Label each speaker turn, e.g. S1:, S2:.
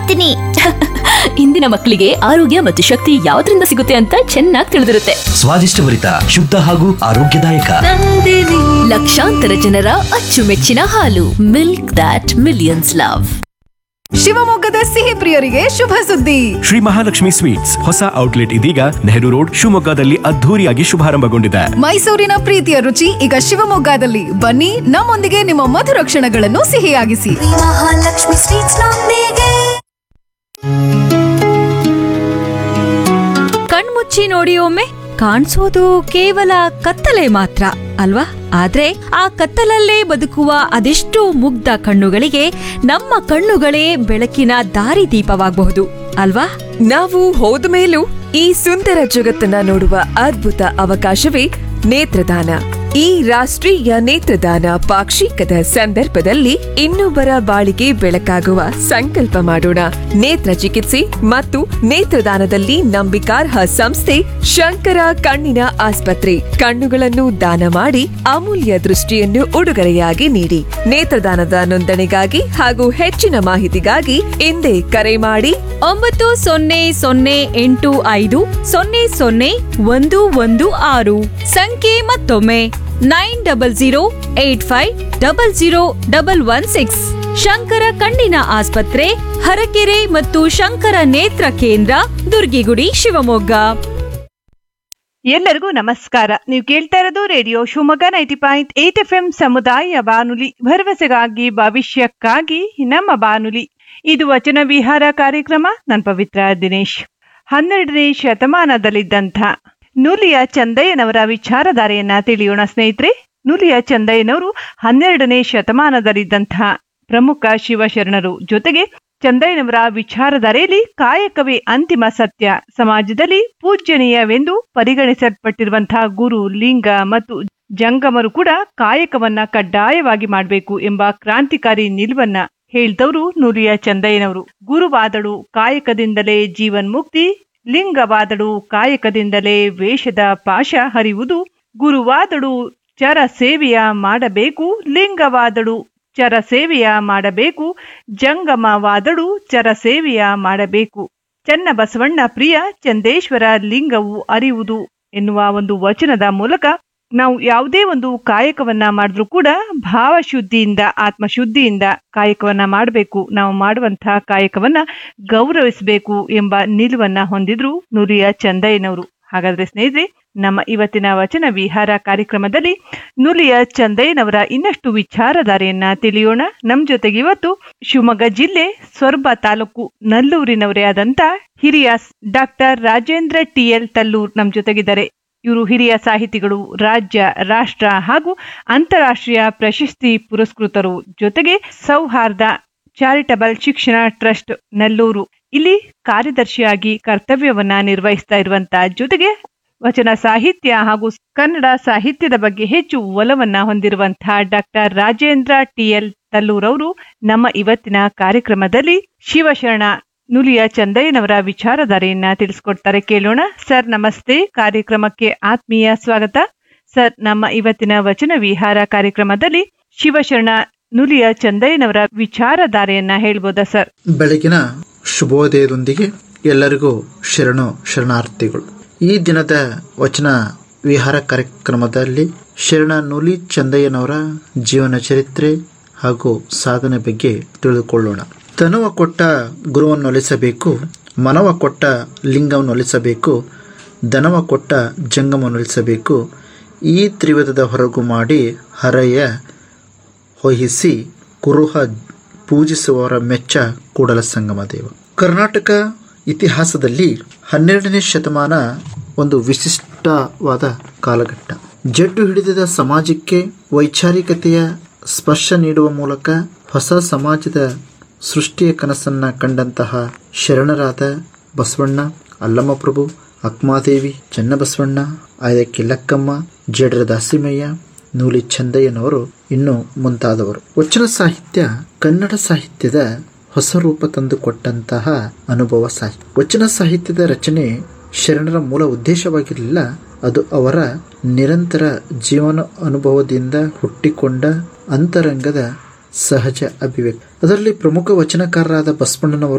S1: ಮಾಡ್ತೀನಿ
S2: ಇಂದಿನ ಮಕ್ಕಳಿಗೆ ಆರೋಗ್ಯ ಮತ್ತು ಶಕ್ತಿ ಯಾವ್ದ್ರಿಂದ ಸಿಗುತ್ತೆ ಅಂತ ಚೆನ್ನಾಗಿ ತಿಳಿದಿರುತ್ತೆ
S3: ಸ್ವಾದಿಷ್ಟಭರಿತ ಶುದ್ಧ ಹಾಗೂ ಆರೋಗ್ಯದಾಯಕ
S2: ಲಕ್ಷಾಂತರ ಜನರ ಅಚ್ಚುಮೆಚ್ಚಿನ ಹಾಲು ಮಿಲ್ಕ್ ದಾಟ್ ಮಿಲಿಯನ್ಸ್ ಲವ್
S4: ಶಿವಮೊಗ್ಗದ ಸಿಹಿ ಪ್ರಿಯರಿಗೆ ಶುಭ ಸುದ್ದಿ
S5: ಶ್ರೀ ಮಹಾಲಕ್ಷ್ಮಿ ಸ್ವೀಟ್ಸ್ ಹೊಸ ಔಟ್ಲೆಟ್ ಇದೀಗ ನೆಹರು ರೋಡ್ ಶಿವಮೊಗ್ಗದಲ್ಲಿ ಅದ್ಧೂರಿಯಾಗಿ ಶುಭಾರಂಭಗೊಂಡಿದೆ
S4: ಮೈಸೂರಿನ ಪ್ರೀತಿಯ ರುಚಿ ಈಗ ಶಿವಮೊಗ್ಗದಲ್ಲಿ ಬನ್ನಿ ನಮ್ಮೊಂದಿಗೆ ನಿಮ್ಮ ಮಧುರ ಕ್ಷಣಗಳನ್ನು ಸಿಹಿಯಾಗಿಸಿ
S1: ಮಹಾಲಕ್ಷ್ಮಿ ಸ್ವೀಟ್ಸ್ ನೊಂದಿಗೆ
S6: ಕಣ್ಮುಚ್ಚಿ ನೋಡಿ ಒಮ್ಮೆ ಕಾಣಿಸೋದು ಕೇವಲ ಕತ್ತಲೆ ಮಾತ್ರ ಅಲ್ವಾ ಆದ್ರೆ ಆ ಕತ್ತಲಲ್ಲೇ ಬದುಕುವ ಅದೆಷ್ಟೋ ಮುಗ್ಧ ಕಣ್ಣುಗಳಿಗೆ ನಮ್ಮ ಕಣ್ಣುಗಳೇ ಬೆಳಕಿನ ದಾರಿದೀಪವಾಗಬಹುದು ಅಲ್ವಾ
S7: ನಾವು ಹೋದ ಮೇಲೂ ಈ ಸುಂದರ ಜಗತ್ತನ್ನ ನೋಡುವ ಅದ್ಭುತ ಅವಕಾಶವೇ ನೇತ್ರದಾನ ಈ ರಾಷ್ಟ್ರೀಯ ನೇತ್ರದಾನ ಪಾಕ್ಷಿಕದ ಸಂದರ್ಭದಲ್ಲಿ ಇನ್ನೊಬ್ಬರ ಬಾಳಿಗೆ ಬೆಳಕಾಗುವ ಸಂಕಲ್ಪ ಮಾಡೋಣ ನೇತ್ರ ಚಿಕಿತ್ಸೆ ಮತ್ತು ನೇತ್ರದಾನದಲ್ಲಿ ನಂಬಿಕಾರ್ಹ ಸಂಸ್ಥೆ ಶಂಕರ ಕಣ್ಣಿನ ಆಸ್ಪತ್ರೆ ಕಣ್ಣುಗಳನ್ನು ದಾನ ಮಾಡಿ ಅಮೂಲ್ಯ ದೃಷ್ಟಿಯನ್ನು ಉಡುಗೊರೆಯಾಗಿ ನೀಡಿ ನೇತ್ರದಾನದ ನೋಂದಣಿಗಾಗಿ ಹಾಗೂ ಹೆಚ್ಚಿನ ಮಾಹಿತಿಗಾಗಿ ಹಿಂದೆ ಕರೆ ಮಾಡಿ
S6: ಒಂಬತ್ತು ಸೊನ್ನೆ ಸೊನ್ನೆ ಎಂಟು ಐದು ಸೊನ್ನೆ ಸೊನ್ನೆ ಒಂದು ಒಂದು ಆರು ಸಂಖ್ಯೆ ಮತ್ತೊಮ್ಮೆ nine double zero eight five double zero double one six Shankara ಕಣ್ಣಿನ ಆಸ್ಪತ್ರೆ ಹರಕೆರೆ ಮತ್ತು ಶಂಕರ ನೇತ್ರ ಕೇಂದ್ರ ದುರ್ಗಿಗುಡಿ ಶಿವಮೊಗ್ಗ
S8: ಎಲ್ಲರಿಗೂ ನಮಸ್ಕಾರ ನೀವು ಕೇಳ್ತಾ ಇರೋದು Radio Shivamogga ninety point eight F M ಸಮುದಾಯ ಬಾನುಲಿ ಭರವಸೆಗಾಗಿ ಭವಿಷ್ಯಕ್ಕಾಗಿ ನಮ್ಮ ಬಾನುಲಿ ಇದು ವಚನ ವಿಹಾರ ಕಾರ್ಯಕ್ರಮ ನನ್ನ ಪವಿತ್ರ ದಿನೇಶ್ ಹನ್ನೆರಡನೇ ಶತಮಾನದಲ್ಲಿದ್ದಂಥ ನುಲಿಯ ಚಂದಯ್ಯನವರ ವಿಚಾರಧಾರೆಯನ್ನ ತಿಳಿಯೋಣ ಸ್ನೇಹಿತರೆ ನುಲಿಯ ಚಂದಯ್ಯನವರು ಹನ್ನೆರಡನೇ ಶತಮಾನದಲ್ಲಿದ್ದಂಥ ಪ್ರಮುಖ ಶಿವಶರಣರು ಜೊತೆಗೆ ಚಂದಯ್ಯನವರ ವಿಚಾರಧಾರೆಯಲ್ಲಿ ಕಾಯಕವೇ ಅಂತಿಮ ಸತ್ಯ ಸಮಾಜದಲ್ಲಿ ಪೂಜ್ಯನೀಯವೆಂದು ಪರಿಗಣಿಸಲ್ಪಟ್ಟಿರುವಂತಹ ಗುರು ಲಿಂಗ ಮತ್ತು ಜಂಗಮರು ಕೂಡ ಕಾಯಕವನ್ನ ಕಡ್ಡಾಯವಾಗಿ ಮಾಡಬೇಕು ಎಂಬ ಕ್ರಾಂತಿಕಾರಿ ನಿಲುವನ್ನ ಹೇಳ್ದವರು ನುಲಿಯ ಚಂದಯ್ಯನವರು ಗುರುವಾದಳು ಕಾಯಕದಿಂದಲೇ ಜೀವನ್ಮುಕ್ತಿ ಲಿಂಗವಾದಳು ಕಾಯಕದಿಂದಲೇ ವೇಷದ ಪಾಶ ಹರಿಯುವುದು ಗುರುವಾದಳು ಚರ ಸೇವೆಯ ಮಾಡಬೇಕು ಲಿಂಗವಾದಳು ಚರ ಸೇವೆಯ ಮಾಡಬೇಕು ಜಂಗಮವಾದಳು ಚರ ಸೇವೆಯ ಮಾಡಬೇಕು ಚನ್ನ ಬಸವಣ್ಣ ಪ್ರಿಯ ಚಂದೇಶ್ವರ ಲಿಂಗವು ಅರಿಯುವುದು ಎನ್ನುವ ಒಂದು ವಚನದ ಮೂಲಕ ನಾವು ಯಾವುದೇ ಒಂದು ಕಾಯಕವನ್ನ ಮಾಡಿದ್ರೂ ಕೂಡ ಭಾವಶುದ್ಧಿಯಿಂದ ಆತ್ಮಶುದ್ಧಿಯಿಂದ ಕಾಯಕವನ್ನ ಮಾಡಬೇಕು ನಾವು ಮಾಡುವಂತಹ ಕಾಯಕವನ್ನ ಗೌರವಿಸಬೇಕು ಎಂಬ ನಿಲುವನ್ನ ಹೊಂದಿದ್ರು ನುರಿಯ ಚಂದಯ್ಯನವರು ಹಾಗಾದ್ರೆ ಸ್ನೇಹಿತರೆ ನಮ್ಮ ಇವತ್ತಿನ ವಚನ ವಿಹಾರ ಕಾರ್ಯಕ್ರಮದಲ್ಲಿ ನುಲಿಯ ಚಂದಯ್ಯನವರ ಇನ್ನಷ್ಟು ವಿಚಾರಧಾರೆಯನ್ನ ತಿಳಿಯೋಣ ನಮ್ ಜೊತೆಗೆ ಇವತ್ತು ಶಿವಮೊಗ್ಗ ಜಿಲ್ಲೆ ಸೊರಬ ತಾಲೂಕು ನಲ್ಲೂರಿನವರೇ ಆದಂತ ಹಿರಿಯ doctor Rajendra T L Tallur ನಮ್ ಜೊತೆಗಿದ್ದಾರೆ ಇವರು ಹಿರಿಯ ಸಾಹಿತಿಗಳು ರಾಜ್ಯ ರಾಷ್ಟ್ರ ಹಾಗೂ ಅಂತಾರಾಷ್ಟ್ರೀಯ ಪ್ರಶಸ್ತಿ ಪುರಸ್ಕೃತರು ಜೊತೆಗೆ ಸೌಹಾರ್ದ ಚಾರಿಟಬಲ್ ಶಿಕ್ಷಣ ಟ್ರಸ್ಟ್ ನೆಲ್ಲೂರು ಇಲ್ಲಿ ಕಾರ್ಯದರ್ಶಿಯಾಗಿ ಕರ್ತವ್ಯವನ್ನ ನಿರ್ವಹಿಸ್ತಾ ಇರುವಂತ ಜೊತೆಗೆ ವಚನ ಸಾಹಿತ್ಯ ಹಾಗೂ ಕನ್ನಡ ಸಾಹಿತ್ಯದ ಬಗ್ಗೆ ಹೆಚ್ಚು ಒಲವನ್ನ ಹೊಂದಿರುವಂತಹ ಡಾಕ್ಟರ್ ರಾಜೇಂದ್ರ ಟಿಎಲ್ ತಲ್ಲೂರವರು ನಮ್ಮ ಇವತ್ತಿನ ಕಾರ್ಯಕ್ರಮದಲ್ಲಿ ಶಿವಶರಣ ನುಲಿಯ ಚಂದಯ್ಯನವರ ವಿಚಾರಧಾರೆಯನ್ನ ತಿಳಿಸ್ಕೊಡ್ತಾರೆ ಕೇಳೋಣ ಸರ್ ನಮಸ್ತೆ ಕಾರ್ಯಕ್ರಮಕ್ಕೆ ಆತ್ಮೀಯ ಸ್ವಾಗತ ಸರ್ ನಮ್ಮ ಇವತ್ತಿನ ವಚನ ವಿಹಾರ ಕಾರ್ಯಕ್ರಮದಲ್ಲಿ ಶಿವಶರಣ ನುಲಿಯ ಚಂದಯ್ಯನವರ ವಿಚಾರಧಾರೆಯನ್ನ ಹೇಳ್ಬೋದಾ ಸರ್
S9: ಬೆಳಗಿನ ಶುಭೋದಯದೊಂದಿಗೆ ಎಲ್ಲರಿಗೂ ಶರಣು ಶರಣಾರ್ಥಿಗಳು ಈ ದಿನದ ವಚನ ವಿಹಾರ ಕಾರ್ಯಕ್ರಮದಲ್ಲಿ ಶರಣ ನೂಲಿ ಚಂದಯ್ಯನವರ ಜೀವನ ಚರಿತ್ರೆ ಹಾಗೂ ಸಾಧನೆ ಬಗ್ಗೆ ತಿಳಿದುಕೊಳ್ಳೋಣ ತನುವ ಕೊಟ್ಟ ಗುರುವನ್ನು ಒಲಿಸಬೇಕು ಮನವ ಕೊಟ್ಟ ಲಿಂಗವನ್ನು ಒಲಿಸಬೇಕು ದನವ ಕೊಟ್ಟ ಜಂಗಮವನ್ನು ಒಲಿಸಬೇಕು ಈ ತ್ರಿವಿಧದ ಹೊರಗು ಮಾಡಿ ಹರೆಯ ಹೊಹಿಸಿ ಕುರುಹ ಪೂಜಿಸುವವರ ಮೆಚ್ಚ ಕೂಡಲ ಸಂಗಮ ದೇವ ಕರ್ನಾಟಕ ಇತಿಹಾಸದಲ್ಲಿ ಹನ್ನೆರಡನೇ ಶತಮಾನ ಒಂದು ವಿಶಿಷ್ಟವಾದ ಕಾಲಘಟ್ಟ ಜಡ್ಡು ಹಿಡಿದಿದ ಸಮಾಜಕ್ಕೆ ವೈಚಾರಿಕತೆಯ ಸ್ಪರ್ಶ ನೀಡುವ ಮೂಲಕ ಹೊಸ ಸಮಾಜದ ಸೃಷ್ಟಿಯ ಕನಸನ್ನ ಕಂಡಂತಹ ಶರಣರಾದ ಬಸವಣ್ಣ ಅಲ್ಲಮಪ್ರಭು ಅಕ್ಮಾದೇವಿ ಚನ್ನಬಸವಣ್ಣ ಆಯಕ್ಕೆ ಲಕ್ಕಮ್ಮ ಜಡರ ದಾಸಿಮಯ್ಯ ನೂಲಿ ಚಂದಯ್ಯನವರು ಇನ್ನು ಮುಂತಾದವರು ವಚನ ಸಾಹಿತ್ಯ ಕನ್ನಡ ಸಾಹಿತ್ಯದ ಹೊಸ ರೂಪ ತಂದುಕೊಟ್ಟಂತಹ ಅನುಭವ ಸಾಹಿತ್ಯ ವಚನ ಸಾಹಿತ್ಯದ ರಚನೆ ಶರಣರ ಮೂಲ ಉದ್ದೇಶವಾಗಿರಲಿಲ್ಲ ಅದು ಅವರ ನಿರಂತರ ಜೀವನ ಅನುಭವದಿಂದ ಹುಟ್ಟಿಕೊಂಡ ಅಂತರಂಗದ ಸಹಜ ಅಭಿವ್ಯಕ್ತಿ ಅದರಲ್ಲಿ ಪ್ರಮುಖ ವಚನಕಾರರಾದ ಬಸವಣ್ಣನವರು